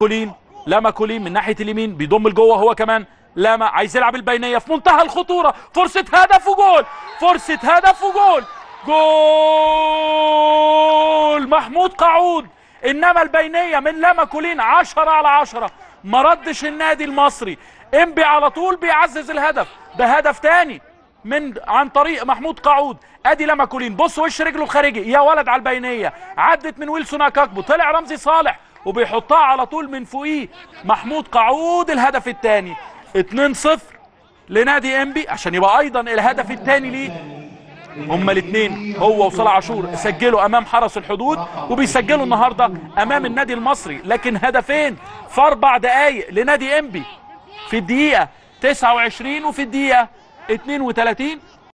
كولين لما كولين من ناحيه اليمين بيضم لجوه هو كمان لما عايز يلعب البينيه في منتهى الخطوره فرصه هدف وجول فرصه هدف وجول جول محمود قعود انما البينيه من لما كولين 10 على 10 ما ردش النادي المصري انبي على طول بيعزز الهدف ده هدف تاني من عن طريق محمود قعود ادي لما كولين بص وش رجله الخارجي يا ولد على البينيه عدت من ويلسون اكاكبو طلع رمزي صالح وبيحطها على طول من فوقيه محمود قعود الهدف الثاني 2-0 لنادي انبي عشان يبقى ايضا الهدف الثاني ليه هما الاثنين هو وصلاح عاشور سجلوا امام حرس الحدود وبيسجلوا النهارده امام النادي المصري لكن هدفين في اربع دقائق لنادي انبي في الدقيقه 29 وفي الدقيقه 32